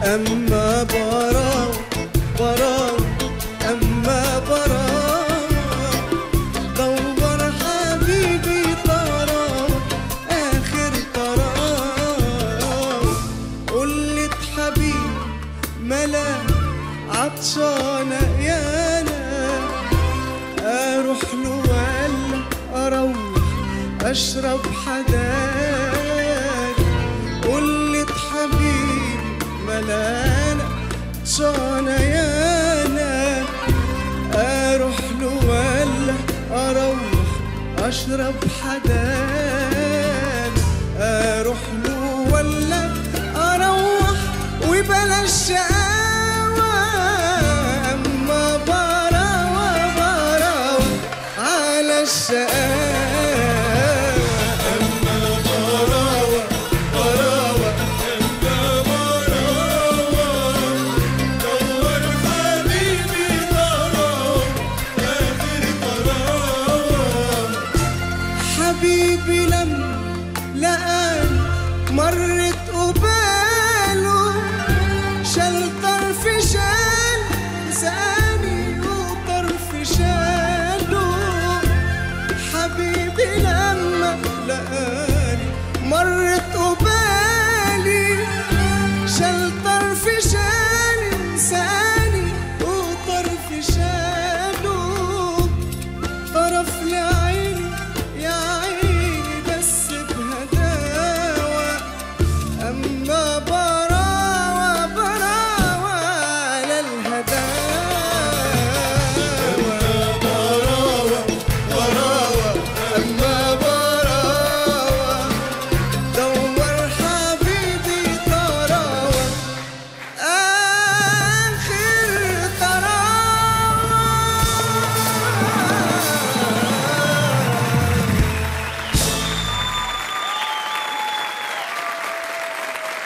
أما براو براو أما براو دور حبيبي طراو آخر طراو قلت حبيبي ملا عطشانة يانا أروح له ولا أروح أشرب حداك قلت حبيبي ملانا عطشانة يانا أروح له ولا أروح أشرب حداك أروح له ولا أروح وبلاش شقاوة أما براوة براوة على الشقاوة أما براوة براوة أما براوة دور حبيبي طراوة آخر طراوة حبيبي لما لقاني مرت قبالي